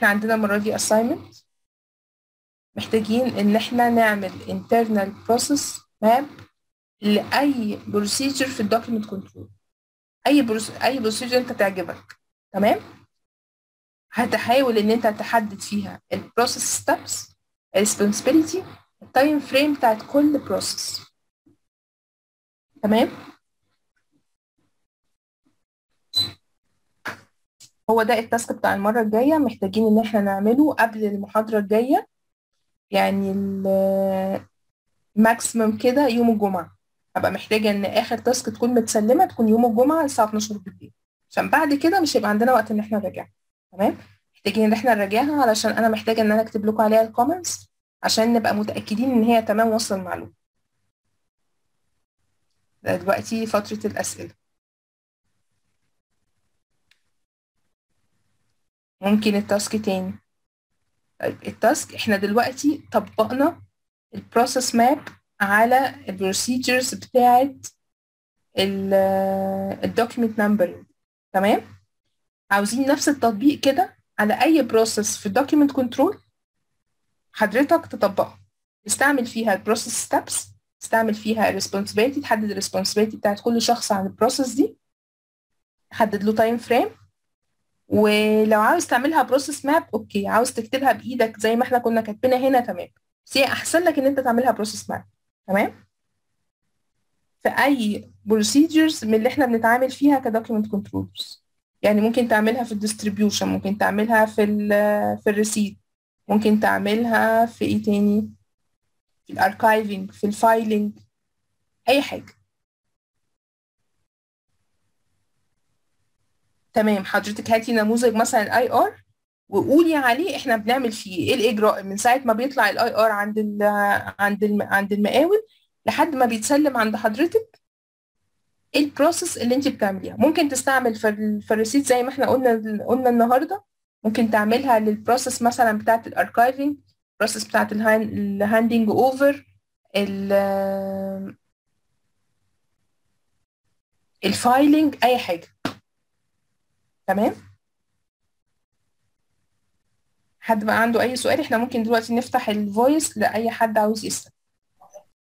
احنا عندنا المرة دي assignment محتاجين ان احنا نعمل internal process map لأي procedure في الدوكيمنت كنترول اي بروس... اي procedure انت تعجبك تمام هتحاول ان انت تحدد فيها البروسيس ستيبس responsibility التايم فريم بتاعت كل بروسيس تمام هو ده التاسك بتاع المرة الجاية محتاجين ان احنا نعمله قبل المحاضرة الجاية يعني الماكسيمم كده يوم الجمعة هبقى محتاجة ان اخر تاسك تكون متسلمة تكون يوم الجمعة الساعة 12 بالليل عشان بعد كده مش هيبقى عندنا وقت ان احنا نراجعها تمام محتاجين ان احنا نراجعها علشان انا محتاجة ان انا اكتب لكم عليها الكومنتس عشان نبقى متأكدين ان هي تمام وصل المعلومة دلوقتي فترة الأسئلة ممكن التاسك تاني طيب التاسك احنا دلوقتي طبقنا البروسيس ماب على البروسيجرز بتاعت الدوكيمنت نمبر تمام عاوزين نفس التطبيق كده على اي بروسيس في الدوكيمنت كنترول حضرتك تطبقها تستعمل فيها البروسيس ستابس تستعمل فيها الريسبونسبيلتي تحدد الريسبونسبيلتي بتاعت كل شخص عن البروسيس دي تحدد له تايم فريم ولو عاوز تعملها بروسيس ماب اوكي عاوز تكتبها بايدك زي ما احنا كنا كاتبينها هنا تمام بس هي احسن لك ان انت تعملها بروسيس ماب تمام في اي بروسيجرز من اللي احنا بنتعامل فيها كدوكيمنت كنترولرز يعني ممكن تعملها في الديستريبيوشن ممكن تعملها في ال في الريسيت ممكن تعملها في ايه تاني في الاركايفنج في الفايلنج اي حاجه تمام حضرتك هاتي نموذج مثلا الاي ار وقولي عليه احنا بنعمل فيه ايه الاجراء من ساعه ما بيطلع الاي ار عند ال عند ال عند المقاول لحد ما بيتسلم عند حضرتك ايه البروسيس اللي انت بتعمليها ممكن تستعمل في في الريسيت زي ما احنا قلنا قلنا النهارده ممكن تعملها للبروسيس مثلا بتاعت الاركايفنج البروسيس بتاعت الهاندنج اوفر الفايلنج اي حاجه تمام حد بقى عنده اي سؤال احنا ممكن دلوقتي نفتح الفويس لاي حد عاوز يسال